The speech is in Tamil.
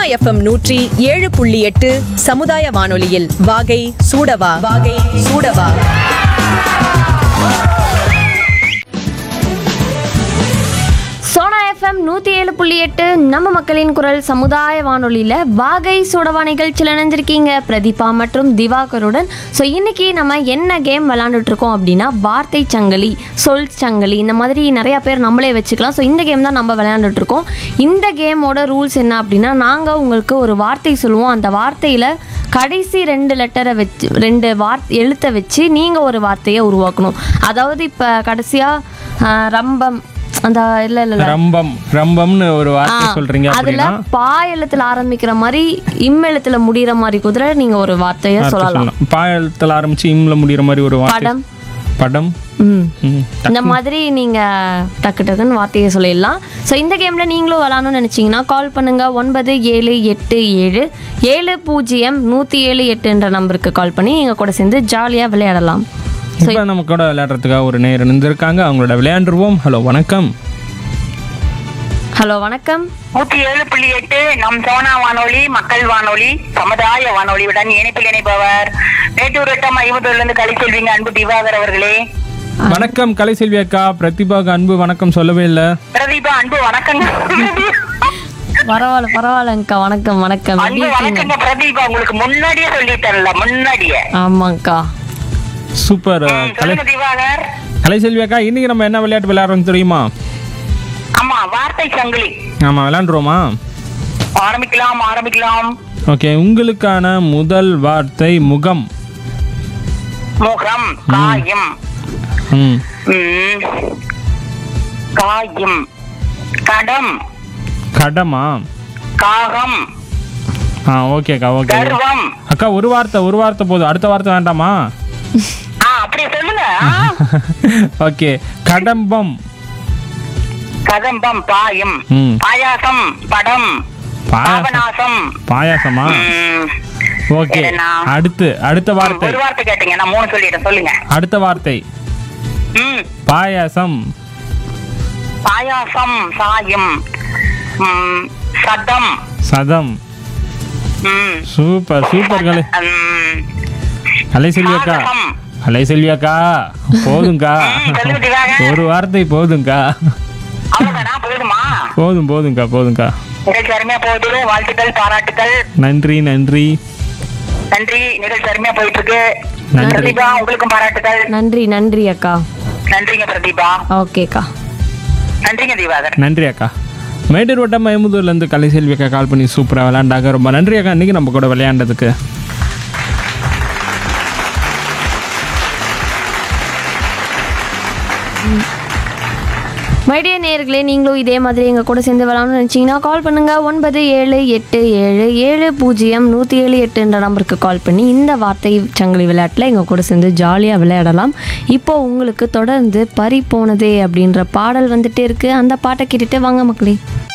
எஃப்எம் நூற்றி ஏழு புள்ளி எட்டு சமுதாய வானொலியில் வாகை சூடவா வாகை சூடவா சோனா எஃப்எம் நூற்றி ஏழு புள்ளி எட்டு நம்ம மக்களின் குரல் சமுதாய வானொலியில் வாகை சுடவா நிகழ்ச்சியில் இணைஞ்சிருக்கீங்க பிரதீபா மற்றும் திவாகருடன் ஸோ இன்னைக்கு நம்ம என்ன கேம் விளாண்டுட்டு இருக்கோம் அப்படின்னா வார்த்தை சங்கிலி சொல் சங்கிலி இந்த மாதிரி நிறைய பேர் நம்மளே வச்சுக்கலாம் ஸோ இந்த கேம் தான் நம்ம விளையாண்டுட்டு இருக்கோம் இந்த கேமோட ரூல்ஸ் என்ன அப்படின்னா நாங்கள் உங்களுக்கு ஒரு வார்த்தை சொல்லுவோம் அந்த வார்த்தையில் கடைசி ரெண்டு லெட்டரை வச்சு ரெண்டு வார்த்தை எழுத்தை வச்சு நீங்கள் ஒரு வார்த்தையை உருவாக்கணும் அதாவது இப்போ கடைசியாக ரம்பம் அந்த இல்லை இல்லை ரம்பம் ரம்பம்னு ஒரு வார்த்தை சொல்றீங்க அதுல அப்படின்னா பா எழுத்துல ஆரம்பிக்கிற மாதிரி இம் எழுத்துல முடிகிற மாதிரி குதிரை நீங்க ஒரு வார்த்தையை வார்த்தை சொல்லலாம் சொல்லலாம் பாயத்தில் ஆரம்பிச்சு இம்ல முடிகிற மாதிரி ஒரு வார்த்தை படம் படம் ம் ம். இந்த மாதிரி நீங்க டக்கு டக்குன்னு வார்த்தையை சொல்லிடலாம் ஸோ இந்த கேம்ல நீங்களும் விளாடணும்னு நினைச்சீங்கன்னா கால் பண்ணுங்க ஒன்பது ஏழு எட்டு ஏழு ஏழு பூஜ்ஜியம் நூற்றி ஏழு எட்டுன்ற நம்பருக்கு கால் பண்ணி எங்க கூட சேர்ந்து ஜாலியாக விளையாடலாம் இப்போ நம்ம கூட விளையாடுறதுக்காக ஒரு நேரம் இருந்திருக்காங்க அவங்களோட விளையாண்டுருவோம் ஹலோ வணக்கம் ஹலோ வணக்கம் நூற்றி ஏழு புள்ளி எட்டு நம் சோனா வானொலி மக்கள் வானொலி சமுதாய வானொலியுடன் இணைப்பில் இணைப்பவர் மேட்டூர் வட்டம் ஐம்பத்தூர்லேருந்து கலை செல்விங்க அன்பு திவாகர் அவர்களே வணக்கம் கலைசெல்வி அக்கா பிரதிபாக்கு அன்பு வணக்கம் சொல்லவே இல்லை பிரதீபா அன்பு வணக்கங்க பரவாயில்ல பரவாயில்லங்கக்கா வணக்கம் வணக்கம் எப்படி அன்பு இருக்கீங்க வணக்கங்க பிரதீபா உங்களுக்கு முன்னாடியே சொல்லிட்டேன்ல முன்னாடியே ஆமாங்க்கா சூப்பர் ம், கலை சொல்லுங்க திவாகர் கலைசெல்வி அக்கா இன்னைக்கு நம்ம என்ன விளையாட்டு விளையாடுறோம் தெரியுமா ஆமா வார்த்தை சங்கிலி ஆமாம் விளையாண்டுருவோமா ஆரம்பிக்கலாம் ஆரம்பிக்கலாம் ஓகே உங்களுக்கான முதல் வார்த்தை முகம் முகம் காயம் ம் ம், காயம் கடம் கடமா காகம் ஆ ஓகேக்கா ஓகே கர்வம் அக்கா ஒரு வார்த்தை ஒரு வார்த்தை போதும் அடுத்த வார்த்தை வேண்டாமா ஆ அப்படியே சொல்லுங்க ஆ. ஓகே கடம்பம் கதம்பம் பாயம் ம் பாயாசம் படம் பாயாசம் பாபநாசம் பாயாசமா ம், ஓகே என்னண்ணா? அடுத்து அடுத்த வார்த்தை ஒரு வார்த்தை கேட்டீங்க நான் மூணு சொல்லிட்டேன் சொல்லுங்க அடுத்த வார்த்தை ம் பாயாசம் பாயாசம் சாயம் ம், சதம் சதம் ம், சூப்பர் சூப்பர் கலை ம், கலை செல்வி அக்கா சாதகம். கலை செல்வி அக்கா போதுங்கக்கா ம், சொல்லுங்க திவாகர். ஒரு வார்த்தை போதுங்கக்கா அவ்வளவுதானா போதுமா போதும் போதுங்கக்கா போதுங்கக்கா நிகழ்ச்சி அருமையா போகுது வாழ்த்துக்கள் பாராட்டுக்கள் நன்றி நன்றி நன்றி நிகழ்ச்சி அருமையா போயிட்டு இருக்கு நன்றி. பிரதீபா உங்களுக்கும் பாராட்டுக்கள் நன்றி நன்றி அக்கா நன்றிங்க பிரதீபா ஓகேக்கா நன்றிங்க திவாகர் நன்றி அக்கா மேட்டூர் வட்டம் மயமுதூர்லேருந்து கலை செல்வி அக்கா கால் பண்ணி சூப்பராக விளையாண்டாங்க ரொம்ப நன்றி அக்கா இன்னைக்கு நம்ம கூட விளையாண்டதுக்கு மைடிய நேயர்களே நீங்களும் இதே மாதிரி எங்கள் கூட சேர்ந்து விளாடணும்னு நினச்சிங்கன்னா கால் பண்ணுங்கள் ஒன்பது ஏழு எட்டு ஏழு ஏழு பூஜ்ஜியம் நூற்றி ஏழு எட்டுன்ற நம்பருக்கு கால் பண்ணி இந்த வார்த்தை சங்கிலி விளையாட்டில் எங்கள் கூட சேர்ந்து ஜாலியாக விளையாடலாம் இப்போ உங்களுக்கு தொடர்ந்து பறி போனதே அப்படின்ற பாடல் வந்துட்டே இருக்குது அந்த பாட்டை கேட்டுட்டு வாங்க மக்களே